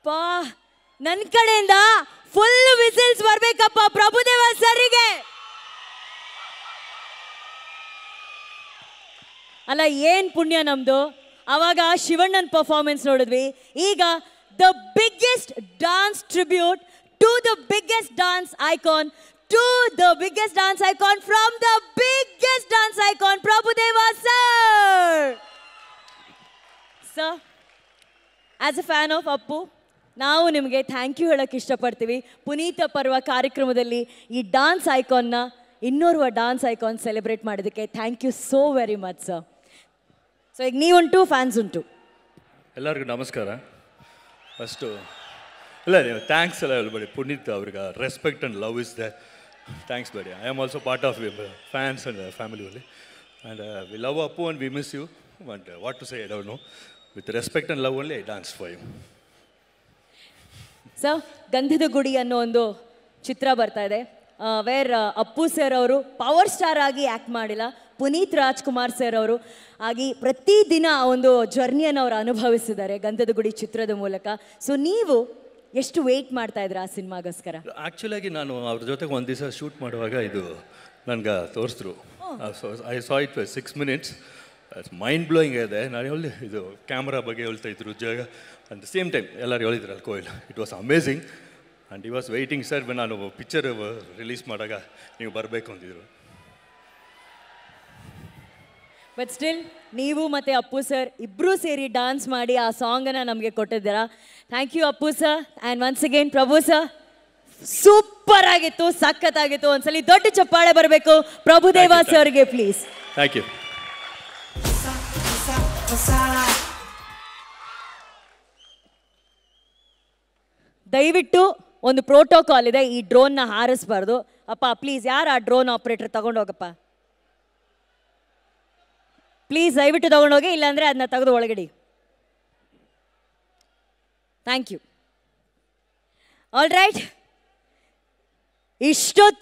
ಅಪ್ಪಾ ನನ್ನ ಕಡೆಯಿಂದ ಫುಲ್ ವಿಸಿಲ್ಸ್ ಬರ್ಬೇಕಪ್ಪ ಪ್ರಭುದೇವ ಸರ್ಗೆ ಅಲ್ಲ ಏನ್ ಪುಣ್ಯ ನಮ್ದು ಅವಾಗ ಶಿವಣ್ಣನ್ ಪರ್ಫಾರ್ಮೆನ್ಸ್ ನೋಡಿದ್ವಿ ಈಗ the biggest dance tribute to the biggest dance icon to the biggest dance icon from the biggest dance icon Prabhudeva sir sir as a fan of Appu ನಾವು ನಿಮಗೆ ಥ್ಯಾಂಕ್ ಯು ಹೇಳೋಕ್ಕೆ ಇಷ್ಟಪಡ್ತೀವಿ ಪುನೀತ ಪರ್ವ ಕಾರ್ಯಕ್ರಮದಲ್ಲಿ ಈ ಡಾನ್ಸ್ ಐಕಾನ್ನ ಇನ್ನೋರ್ವ ಡಾನ್ಸ್ ಐಕಾನ್ ಸೆಲೆಬ್ರೇಟ್ ಮಾಡೋದಕ್ಕೆ thank you so very much sir so ಈಗ ನೀವುಂಟು ಫ್ಯಾನ್ಸ್ ಉಂಟು ಎಲ್ಲರಿಗೂ ನಮಸ್ಕಾರ ಫಸ್ಟು ಇಲ್ಲ ನೀವು ಥ್ಯಾಂಕ್ಸ್ ಎಲ್ಲ ಹೇಳ್ಬೇಡಿ ಪುನೀತ್ ಅವ್ರಿಗೆ respect and love is the thanks ಬೇಡಿ I am also part of fans and family only and we love Appu and we miss you but what to say I don't know with respect and love only I dance for you sir Gandhada Gudi ಅನ್ನೋ ಒಂದು ಚಿತ್ರ ಬರ್ತಾ ಇದೆ where Appu sir ಅವರು power star ಆಗಿ act ಮಾಡಿಲ್ಲ Puneeth Rajkumar sir ಅವರು ಆಗಿ ಪ್ರತಿದಿನ ಆ ಒಂದು ಜರ್ನಿಯನ್ನು ಅವರು ಅನುಭವಿಸಿದ್ದಾರೆ ಗಂಧದ ಗುಡಿ ಚಿತ್ರದ ಮೂಲಕ ಸೊ ನೀವು ಎಷ್ಟು ವೆಯ್ಟ್ ಮಾಡ್ತಾ ಇದ್ರ ಆ ಸಿನಿಮಾಗೋಸ್ಕರ ಆ್ಯಕ್ಚುಲಾಗಿ ನಾನು ಅವ್ರ ಜೊತೆಗೆ ಒಂದು ದಿವಸ ಶೂಟ್ ಮಾಡುವಾಗ ಇದು ನನಗೆ ತೋರಿಸಿದ್ರು I saw it six minutes mind blowing ಇದೆ ನಾನು ಹೇಳಿ ಇದು ಕ್ಯಾಮ್ರಾ ಬಗ್ಗೆ ಹೇಳ್ತಾ ಇದ್ರು ಜಾಗ ಅಟ್ ದ ಸೇಮ್ ಟೈಮ್ ಎಲ್ಲರೂ ಹೇಳಿದ್ರಲ್ಲ ಕೋಯಿಲ್ ಇಟ್ ವಾಸ್ ಅಮೇಝಿಂಗ್ ಆ್ಯಂಡ್ ಈ ವಾಸ್ ವೆಯ್ಟಿಂಗ್ ಸರ್ ನಾನು ಪಿಕ್ಚರ್ ರಿಲೀಸ್ ಮಾಡಾಗ ನೀವು ಬರಬೇಕು ಅಂತಿದ್ರು ಬಟ್ ಸ್ಟಿಲ್ ನೀವು ಮತ್ತೆ ಅಪ್ಪು ಸರ್ ಇಬ್ಬರೂ ಸೇರಿ ಡಾನ್ಸ್ ಮಾಡಿ ಆ ಸಾಂಗನ್ನು ನಮಗೆ ಕೊಟ್ಟಿದ್ದೀರಾ thank you Appu sir and once again Prabhu sir super ಆಗಿತ್ತು ಸಖತ್ತಾಗಿತ್ತು ಒಂದ್ಸಲಿ ದೊಡ್ಡ ಚಪ್ಪಾಳೆ ಬರಬೇಕು ಪ್ರಭುದೇವ Thank you, thank ಸರ್ಗೆ ಪ್ಲೀಸ್ ಥ್ಯಾಂಕ್ ಯು ದಯವಿಟ್ಟು ಒಂದು ಪ್ರೋಟೋಕಾಲ್ ಇದೆ ಈ ಡ್ರೋನ್ನ ಹಾರಿಸ್ಬಾರ್ದು ಅಪ್ಪ ಪ್ಲೀಸ್ ಯಾರು ಆ ಡ್ರೋನ್ ಆಪರೇಟರ್ ತಗೊಂಡೋಗಪ್ಪ ಪ್ಲೀಸ್ ದಯವಿಟ್ಟು ತಗೊಂಡೋಗಿ ಇಲ್ಲಾಂದ್ರೆ ಅದನ್ನ ತೆಗೆದು ಒಳಗಡಿ ಥ್ಯಾಂಕ್ ಯು ಆಲ್ ರೈಟ್ ಇಷ್ಟೊತ್ತು